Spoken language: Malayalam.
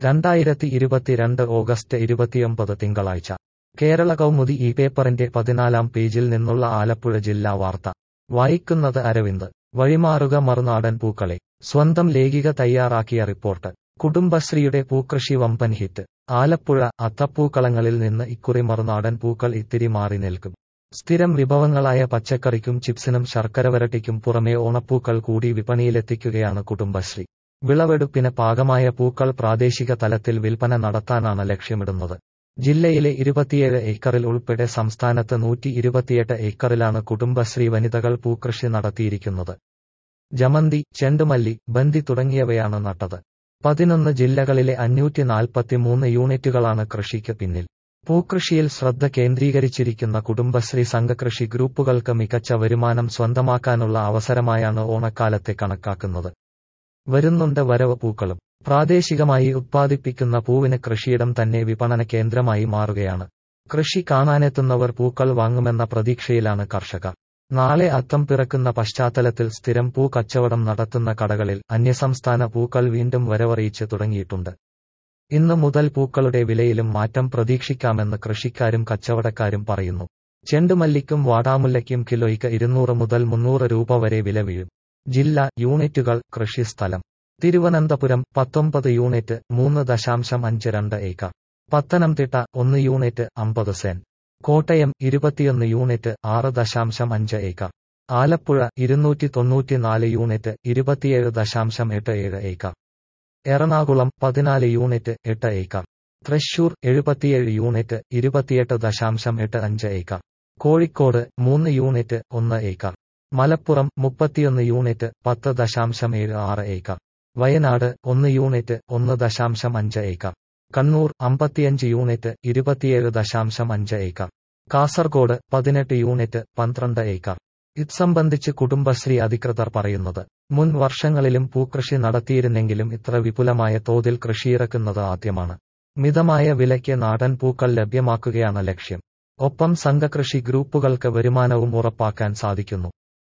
രണ്ടായിരത്തി ഇരുപത്തിരണ്ട് ഓഗസ്റ്റ് ഇരുപത്തിയൊമ്പത് തിങ്കളാഴ്ച കേരള കൗമുദി ഈ പേപ്പറിന്റെ പതിനാലാം പേജിൽ നിന്നുള്ള ആലപ്പുഴ ജില്ലാ വാർത്ത വായിക്കുന്നത് അരവിന്ദ് വഴിമാറുക മറുനാടൻ പൂക്കളെ സ്വന്തം ലേഖിക തയ്യാറാക്കിയ റിപ്പോർട്ട് കുടുംബശ്രീയുടെ പൂക്കൃഷി വമ്പൻ ഹിറ്റ് ആലപ്പുഴ അത്തപ്പൂക്കളങ്ങളിൽ നിന്ന് ഇക്കുറി മറുനാടൻ പൂക്കൾ ഇത്തിരി മാറി നിൽക്കും സ്ഥിരം വിഭവങ്ങളായ പച്ചക്കറിക്കും ചിപ്സിനും ശർക്കരവരട്ടിക്കും പുറമെ ഓണപ്പൂക്കൾ കൂടി വിപണിയിലെത്തിക്കുകയാണ് കുടുംബശ്രീ വിളവെടുപ്പിന് പാകമായ പൂക്കൾ പ്രാദേശിക തലത്തിൽ വിൽപ്പന നടത്താനാണ് ലക്ഷ്യമിടുന്നത് ജില്ലയിലെ ഇരുപത്തിയേഴ് ഏക്കറിൽ ഉൾപ്പെടെ സംസ്ഥാനത്ത് നൂറ്റി ഇരുപത്തിയെട്ട് ഏക്കറിലാണ് കുടുംബശ്രീ വനിതകൾ പൂക്കൃഷി നടത്തിയിരിക്കുന്നത് ജമന്തി ചെണ്ടുമല്ലി ബന്ദി തുടങ്ങിയവയാണ് നട്ടത് പതിനൊന്ന് ജില്ലകളിലെ അഞ്ഞൂറ്റി നാൽപ്പത്തിമൂന്ന് യൂണിറ്റുകളാണ് കൃഷിക്ക് പിന്നിൽ പൂക്കൃഷിയിൽ ശ്രദ്ധ കേന്ദ്രീകരിച്ചിരിക്കുന്ന കുടുംബശ്രീ സംഘകൃഷി ഗ്രൂപ്പുകൾക്ക് മികച്ച വരുമാനം സ്വന്തമാക്കാനുള്ള അവസരമായാണ് ഓണക്കാലത്തെ കണക്കാക്കുന്നത് വരുന്നുണ്ട് വരവ് പൂക്കളും പ്രാദേശികമായി ഉത്പാദിപ്പിക്കുന്ന പൂവിന് കൃഷിയിടം തന്നെ വിപണന കേന്ദ്രമായി മാറുകയാണ് കൃഷി കാണാനെത്തുന്നവർ പൂക്കൾ വാങ്ങുമെന്ന പ്രതീക്ഷയിലാണ് കർഷകർ നാളെ അത്തം പിറക്കുന്ന പശ്ചാത്തലത്തിൽ സ്ഥിരം പൂ കച്ചവടം നടത്തുന്ന കടകളിൽ അന്യസംസ്ഥാന പൂക്കൾ വീണ്ടും വരവറിയിച്ച് തുടങ്ങിയിട്ടുണ്ട് ഇന്ന് മുതൽ പൂക്കളുടെ വിലയിലും മാറ്റം പ്രതീക്ഷിക്കാമെന്ന് കൃഷിക്കാരും കച്ചവടക്കാരും പറയുന്നു ചെണ്ടുമല്ലിക്കും വാടാമുല്ലയ്ക്കും കിലോയ്ക്ക് ഇരുന്നൂറ് മുതൽ മുന്നൂറ് രൂപ വരെ വില വീഴും ജില്ല യൂണിറ്റുകൾ കൃഷിസ്ഥലം തിരുവനന്തപുരം പത്തൊമ്പത് യൂണിറ്റ് മൂന്ന് ദശാംശം അഞ്ച് രണ്ട് ഏക്കർ പത്തനംതിട്ട ഒന്ന് യൂണിറ്റ് അമ്പത് സെൻ കോട്ടയം ഇരുപത്തിയൊന്ന് യൂണിറ്റ് ആറ് ദശാംശം അഞ്ച് ഏക്കർ ആലപ്പുഴ ഇരുന്നൂറ്റി തൊണ്ണൂറ്റിനാല് യൂണിറ്റ് ഇരുപത്തിയേഴ് ദശാംശം എട്ട് ഏഴ് ഏക്കർ എറണാകുളം പതിനാല് യൂണിറ്റ് എട്ട് ഏക്കർ തൃശൂർ എഴുപത്തിയേഴ് യൂണിറ്റ് ഇരുപത്തിയെട്ട് ദശാംശം എട്ട് അഞ്ച് ഏക്കർ കോഴിക്കോട് മൂന്ന് യൂണിറ്റ് ഒന്ന് ഏക്കർ മലപ്പുറം മുപ്പത്തിയൊന്ന് യൂണിറ്റ് പത്ത് ദശാംശം ഏഴ് ആറ് ഏക്കർ വയനാട് ഒന്ന് യൂണിറ്റ് ഒന്ന് ദശാംശം അഞ്ച് ഏക്കർ കണ്ണൂർ അമ്പത്തിയഞ്ച് യൂണിറ്റ് ഇരുപത്തിയേഴ് ദശാംശം അഞ്ച് ഏക്കർ കാസർഗോഡ് പതിനെട്ട് യൂണിറ്റ് പന്ത്രണ്ട് ഏക്കർ ഇത് സംബന്ധിച്ച് കുടുംബശ്രീ അധികൃതർ പറയുന്നത് മുൻ വർഷങ്ങളിലും പൂക്കൃഷി നടത്തിയിരുന്നെങ്കിലും ഇത്ര വിപുലമായ തോതിൽ കൃഷിയിറക്കുന്നത് ആദ്യമാണ് മിതമായ വിലയ്ക്ക് നാടൻ പൂക്കൾ ലഭ്യമാക്കുകയാണ് ലക്ഷ്യം ഒപ്പം സംഘകൃഷി ഗ്രൂപ്പുകൾക്ക് വരുമാനവും ഉറപ്പാക്കാൻ സാധിക്കുന്നു